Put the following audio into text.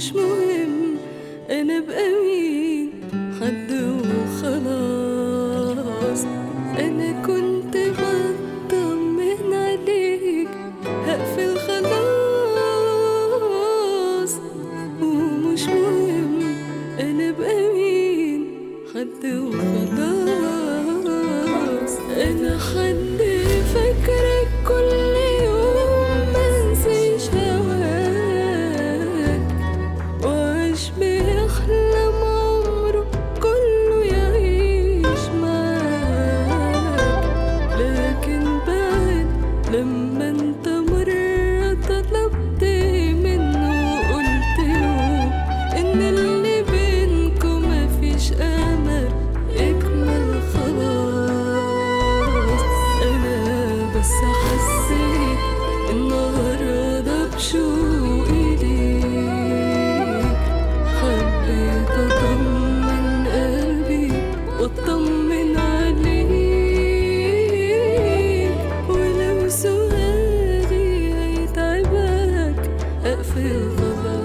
ومش مهم انا ابقى مين حد وخلاص انا كنت بطمن عليك هقفل خلاص ومش مهم انا ابقى مين حد وخلاص انا حد فاكرك كل يوم منسيش هواك وعاش بيحلم عمره كله يعيش معاك لكن بعد لما انت مرة طلبت منه وقلت له ان اللي بينكم مفيش امل اكمل خلاص انا بس حسيت النهارده بشوقي ليك حبيت اطمن قلبي واطمن عليك ولو سؤالي هيتعبك اقفل خلاص